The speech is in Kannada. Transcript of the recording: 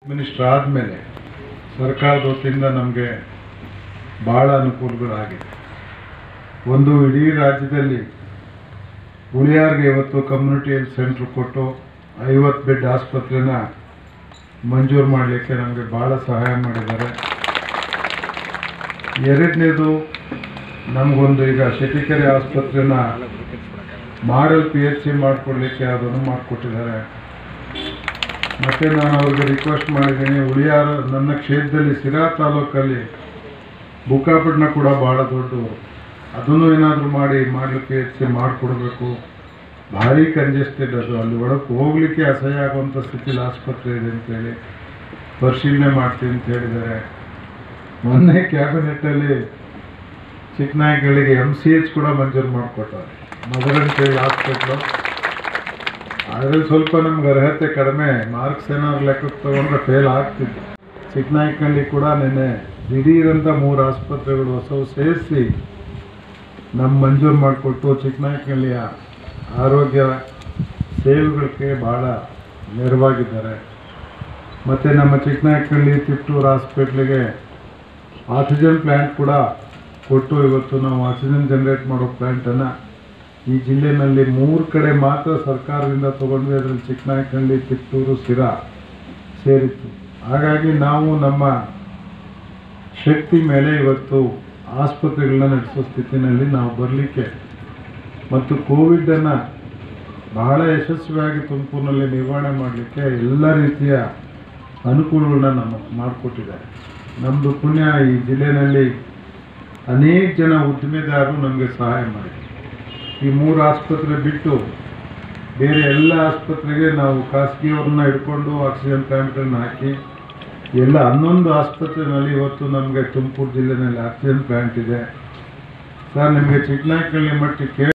ಮಿನಿಸ್ಟರ್ ಆದಮೇಲೆ ಸರ್ಕಾರದ ವತಿಯಿಂದ ನಮಗೆ ಭಾಳ ಅನುಕೂಲಗಳಾಗಿದೆ ಒಂದು ಇಡೀ ರಾಜ್ಯದಲ್ಲಿ ಉಳಿಯಾರ್ಗೆ ಇವತ್ತು ಕಮ್ಯುನಿಟಿ ಹೆಲ್ತ್ ಸೆಂಟ್ರ್ ಕೊಟ್ಟು ಐವತ್ತು ಬೆಡ್ ಆಸ್ಪತ್ರೆನ ಮಂಜೂರು ಮಾಡಲಿಕ್ಕೆ ನಮಗೆ ಭಾಳ ಸಹಾಯ ಮಾಡಿದ್ದಾರೆ ಎರಡನೇದು ನಮಗೊಂದು ಈಗ ಶೆಟ್ಟಿಕೆರೆ ಆಸ್ಪತ್ರೆನ ಮಾಡಲ್ ಪಿ ಎಚ್ ಸಿ ಮಾಡಿಕೊಡ್ಲಿಕ್ಕೆ ಅದನ್ನು ಮಾಡಿಕೊಟ್ಟಿದ್ದಾರೆ ಮತ್ತೆ ನಾನು ಅವ್ರಿಗೆ ರಿಕ್ವೆಸ್ಟ್ ಮಾಡಿದ್ದೀನಿ ಉಳಿಯಾರ ನನ್ನ ಕ್ಷೇತ್ರದಲ್ಲಿ ಸಿರಾ ತಾಲೂಕಲ್ಲಿ ಬುಕ್ಕಾಪಟ್ಟಣ ಕೂಡ ಭಾಳ ದೊಡ್ಡದು ಅದನ್ನು ಏನಾದರೂ ಮಾಡಿ ಮಾಡಲಿಕ್ಕೆ ಹೆಚ್ಚು ಮಾಡಿಕೊಡ್ಬೇಕು ಭಾರಿ ಕಂಜೆಸ್ಟೆಡ್ ಅದು ಅಲ್ಲಿ ಒಳಗೆ ಹೋಗ್ಲಿಕ್ಕೆ ಅಸಹ್ಯ ಆಗುವಂಥ ಸ್ಥಿತಿಲಿ ಆಸ್ಪತ್ರೆ ಇದೆ ಅಂತೇಳಿ ಪರಿಶೀಲನೆ ಮಾಡ್ತೀನಿ ಅಂತ ಹೇಳಿದ್ದಾರೆ ಮೊನ್ನೆ ಕ್ಯಾಬಿನೆಟ್ಟಲ್ಲಿ ಚಿಕ್ಕನಾಯಿಗಳಿಗೆ ಎಮ್ ಸಿ ಎಚ್ ಕೂಡ ಮಂಜೂರು ಮಾಡಿಕೊಟ್ಟಾರೆ ಮದರ್ ಅಂತೇಳಿ ಹಾಸ್ಪಿಟ್ಲು ಅದ್ರಲ್ಲಿ ಸ್ವಲ್ಪ ನಮ್ಗೆ ಅರ್ಹತೆ ಕಡಿಮೆ ಮಾರ್ಕ್ಸ್ ಏನಾದ್ರು ಲೆಕ್ಕಕ್ಕೆ ತಗೊಂಡ್ರೆ ಫೇಲ್ ಆಗ್ತಿತ್ತು ಚಿಕ್ಕನಾಯಕನಹಳ್ಳಿ ಕೂಡ ನಿನ್ನೆ ದಿಢೀರಂತ ಮೂರು ಆಸ್ಪತ್ರೆಗಳು ಹೊಸವು ಸೇರಿಸಿ ನಮ್ಮ ಮಂಜೂರು ಮಾಡಿಕೊಟ್ಟು ಚಿಕ್ಕನಾಯಕನಹಳ್ಳಿಯ ಆರೋಗ್ಯ ಸೇವೆಗಳಿಗೆ ಭಾಳ ನೆರವಾಗಿದ್ದಾರೆ ಮತ್ತು ನಮ್ಮ ಚಿಕ್ಕನಾಯಕನಹಳ್ಳಿ ತಿಪ್ಟೂರು ಹಾಸ್ಪಿಟ್ಲಿಗೆ ಆಕ್ಸಿಜನ್ ಪ್ಲ್ಯಾಂಟ್ ಕೂಡ ಕೊಟ್ಟು ಇವತ್ತು ನಾವು ಆಕ್ಸಿಜನ್ ಜನರೇಟ್ ಮಾಡೋ ಪ್ಲ್ಯಾಂಟನ್ನು ಈ ಜಿಲ್ಲೆನಲ್ಲಿ ಮೂರು ಕಡೆ ಮಾತ್ರ ಸರ್ಕಾರದಿಂದ ತಗೊಂಡ್ವಿ ಅದರಲ್ಲಿ ಚಿಕ್ಕನಾಯಕನಹಳ್ಳಿ ತಿಪ್ಟೂರು ಸಿರಾ ಸೇರಿತ್ತು ಹಾಗಾಗಿ ನಾವು ನಮ್ಮ ಶಕ್ತಿ ಮೇಲೆ ಇವತ್ತು ಆಸ್ಪತ್ರೆಗಳನ್ನ ನಡೆಸೋ ಸ್ಥಿತಿನಲ್ಲಿ ನಾವು ಬರಲಿಕ್ಕೆ ಮತ್ತು ಕೋವಿಡನ್ನು ಬಹಳ ಯಶಸ್ವಿಯಾಗಿ ತುಮಕೂರಿನಲ್ಲಿ ನಿರ್ವಹಣೆ ಮಾಡಲಿಕ್ಕೆ ಎಲ್ಲ ರೀತಿಯ ಅನುಕೂಲಗಳನ್ನ ನಮಗೆ ಮಾಡಿಕೊಟ್ಟಿದ್ದಾರೆ ನಮ್ಮದು ಪುಣ್ಯ ಈ ಜಿಲ್ಲೆಯಲ್ಲಿ ಅನೇಕ ಜನ ಉದ್ದಿಮೆದಾರರು ನಮಗೆ ಸಹಾಯ ಮಾಡಿದ್ದಾರೆ ಈ ಮೂರು ಆಸ್ಪತ್ರೆ ಬಿಟ್ಟು ಬೇರೆ ಎಲ್ಲ ಆಸ್ಪತ್ರೆಗೆ ನಾವು ಖಾಸಗಿಯವ್ರನ್ನ ಹಿಡ್ಕೊಂಡು ಆಕ್ಸಿಜನ್ ಪ್ಲ್ಯಾಂಟ್ಗಳನ್ನ ಹಾಕಿ ಎಲ್ಲ ಹನ್ನೊಂದು ಆಸ್ಪತ್ರೆನಲ್ಲಿ ಇವತ್ತು ನಮಗೆ ತುಮಕೂರು ಜಿಲ್ಲೆನಲ್ಲಿ ಆಕ್ಸಿಜನ್ ಪ್ಲ್ಯಾಂಟ್ ಇದೆ ಸರ್ ನಿಮಗೆ ಚಿಕ್ಕನಾಯಕನಹಳ್ಳಿ ಮಟ್ಟಿಗೆ